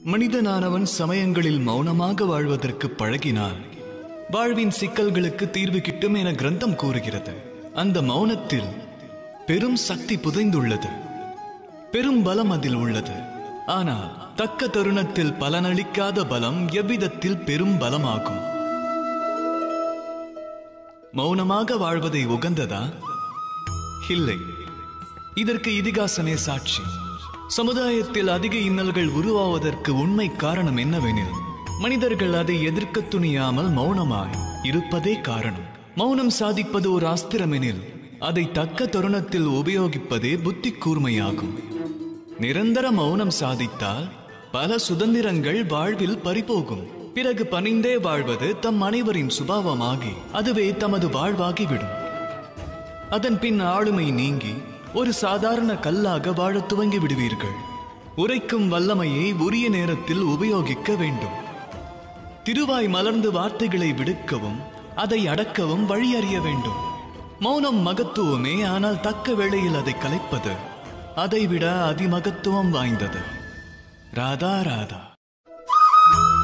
மனிதனானவன் சமயங்களில் மௌனமாக வாழ்வதற்கு பழகினான் வாழ்வின் சிக்கல்களுக்கு தீர்வு கிட்டும் என கிரந்தம் கூறுகிறது அந்த மௌனத்தில் பெரும் சக்தி புதைந்துள்ளது பெரும் பலம் அதில் உள்ளது ஆனால் தக்க தருணத்தில் பலனளிக்காத பலம் எவ்விதத்தில் பெரும் பலமாகும் மௌனமாக வாழ்வதை உகந்ததா இல்லை இதற்கு இதிகாசமே சாட்சி சமுதாயத்தில் அதிக இன்னல்கள் உருவாவதற்கு உண்மை காரணம் என்னவெனில் மனிதர்கள் அதை எதிர்க்க துணியாமல் மௌனமாய் இருப்பதே காரணம் மௌனம் சாதிப்பது ஒரு அஸ்திரமெனில் அதை தக்க தருணத்தில் உபயோகிப்பதே புத்தி கூர்மையாகும் நிரந்தர மௌனம் சாதித்தால் பல சுதந்திரங்கள் வாழ்வில் பறிபோகும் பிறகு பணிந்தே வாழ்வது தம் அனைவரின் சுபாவமாகி அதுவே தமது வாழ்வாகிவிடும் அதன் பின் ஆளுமை நீங்கி ஒரு சாதாரண கல்லாக வாழத் துவங்கி விடுவீர்கள் உரைக்கும் வல்லமையை உரிய நேரத்தில் உபயோகிக்க வேண்டும் திருவாய் மலர்ந்து வார்த்தைகளை விடுக்கவும் அதை அடக்கவும் வழி அறிய வேண்டும் மௌனம் மகத்துவமே ஆனால் தக்க வேளையில் அதை கலைப்பது அதைவிட அதிமகத்துவம் வாய்ந்தது ராதா ராதா